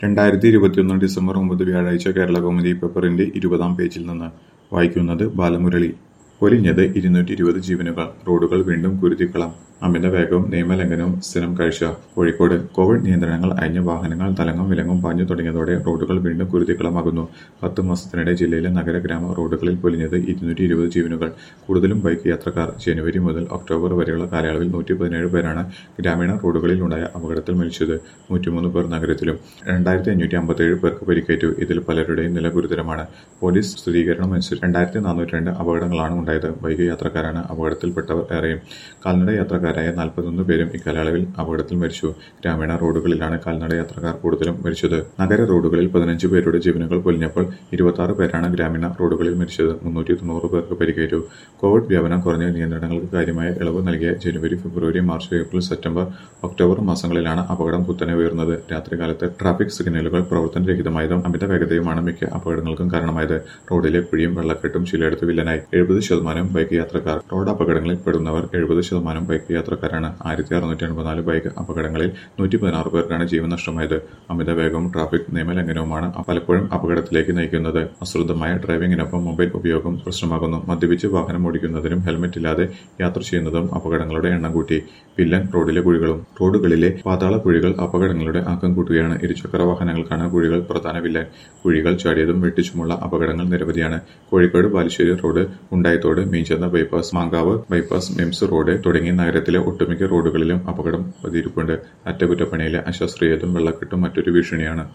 രണ്ടായിരത്തി ഇരുപത്തിയൊന്ന് ഡിസംബർ ഒമ്പത് വ്യാഴാഴ്ച കേരളകൗമുദി പേപ്പറിന്റെ ഇരുപതാം പേജിൽ നിന്ന് വായിക്കുന്നത് ബാലമുരളി പൊലിഞ്ഞത് ഇരുന്നൂറ്റി ഇരുപത് ജീവനുകൾ റോഡുകൾ വീണ്ടും കുരുതിക്കളം അമിത വേഗവും നിയമലംഘനവും സ്ഥിരം കാഴ്ച കോഴിക്കോട് കോവിഡ് നിയന്ത്രണങ്ങൾ അയഞ്ഞ വാഹനങ്ങൾ തലങ്ങും വിലങ്ങും പാഞ്ഞു തുടങ്ങിയതോടെ റോഡുകൾ വീണ്ടും കുരുതിക്കളമാകുന്നു പത്ത് മാസത്തിനിടെ ജില്ലയിലെ നഗര ഗ്രാമ റോഡുകളിൽ പൊലിഞ്ഞത് ഇരുന്നൂറ്റി ഇരുപത് ജീവനുകൾ കൂടുതലും ബൈക്ക് യാത്രക്കാർ ജനുവരി മുതൽ ഒക്ടോബർ വരെയുള്ള കാലയളവിൽ നൂറ്റി പതിനേഴ് പേരാണ് ഗ്രാമീണ റോഡുകളിലുണ്ടായ അപകടത്തിൽ മരിച്ചത് നൂറ്റിമൂന്ന് പേർ നഗരത്തിലും രണ്ടായിരത്തി അഞ്ഞൂറ്റി അമ്പത്തേഴ് പേർക്ക് പരിക്കേറ്റു ഇതിൽ പലരുടെയും നില ഗുരുതരമാണ് പോലീസ് സ്ഥിരീകരണം അനുസരിച്ച് രണ്ടായിരത്തി നാനൂറ്റി രണ്ട് അപകടങ്ങളാണ് ഉണ്ടായത് ബൈക്ക് യാത്രക്കാരാണ് അപകടത്തിൽപ്പെട്ടവർ ഏറെയും കാൽനട യാത്രക്കാരായ നാൽപ്പത്തൊന്ന് പേരും ഇക്കാലയളവിൽ അപകടത്തിൽ മരിച്ചു ഗ്രാമീണ റോഡുകളിലാണ് കാൽനട യാത്രക്കാർ കൂടുതലും മരിച്ചത് നഗര റോഡുകളിൽ പതിനഞ്ച് പേരുടെ ജീവനുകൾ പൊലിഞ്ഞപ്പോൾ ഇരുപത്തി പേരാണ് ഗ്രാമീണ റോഡുകളിൽ മരിച്ചത് മുന്നൂറ്റി തൊണ്ണൂറ് പേർക്ക് പരിക്കേറ്റു കോവിഡ് വ്യാപനം കുറഞ്ഞ നിയന്ത്രണങ്ങൾക്ക് കാര്യമായ ഇളവ് നൽകിയ ജനുവരി ഫെബ്രുവരി മാർച്ച് ഏപ്രിൽ സെപ്റ്റംബർ ഒക്ടോബർ മാസങ്ങളിലാണ് അപകടം കുത്തനെ ഉയർന്നത് രാത്രികാലത്ത് ട്രാഫിക് സിഗ്നലുകൾ പ്രവർത്തനരഹിതമായതും അമിത വേഗതയുമാണ് മിക്ക അപകടങ്ങൾക്കും കാരണമായത് റോഡിലെ കുഴിയും വെള്ളക്കെട്ടും ചിലയിടത്ത് വില്ലനായി എഴുപത് ശതമാനം ബൈക്ക് യാത്രക്കാർ റോഡ് അപകടങ്ങളിൽ പെടുന്നവർ എഴുപത് ശതമാനം ബൈക്ക് യാത്രക്കാരാണ് ആയിരത്തി അറുന്നൂറ്റി എൺപത്തിനാല് ബൈക്ക് അപകടങ്ങളിൽ നൂറ്റി പതിനാറ് പേർക്കാണ് ജീവൻ നഷ്ടമായത് അമിത വേഗവും ട്രാഫിക് നിയമലംഘനവുമാണ് പലപ്പോഴും അപകടത്തിലേക്ക് നയിക്കുന്നത് അശ്രദ്ധമായ ഡ്രൈവിംഗിനൊപ്പം മൊബൈൽ ഉപയോഗം പ്രശ്നമാകുന്നു മദ്യപിച്ച് വാഹനം ഓടിക്കുന്നതിനും ഹെൽമറ്റ് ഇല്ലാതെ യാത്ര ചെയ്യുന്നതും അപകടങ്ങളുടെ എണ്ണം കൂട്ടി വില്ലൻ റോഡിലെ കുഴികളും റോഡുകളിലെ പാതാള കുഴികൾ അപകടങ്ങളുടെ ആക്കം കൂട്ടുകയാണ് ഇരുചക്ര വാഹനങ്ങൾക്കാണ് കുഴികൾ പ്രധാന വില്ലൻ കുഴികൾ ചാടിയതും വെട്ടിച്ചുമുള്ള അപകടങ്ങൾ നിരവധിയാണ് കോഴിക്കോട് ബാലുശ്ശേരി റോഡ് ഉണ്ടായത്തോട് Meenchanda bypass Mankavu bypass MIMS road തുടങ്ങി നഗരത്തിലെ ഒട്ടുമിക്ക റോഡുകളിലും അപകടം പതിയിരിപ്പുണ്ട് അറ്റകുറ്റപ്പണിയിലെ അശാസ്ത്രീയതും വെള്ളക്കെട്ടും മറ്റൊരു ഭീഷണിയാണ്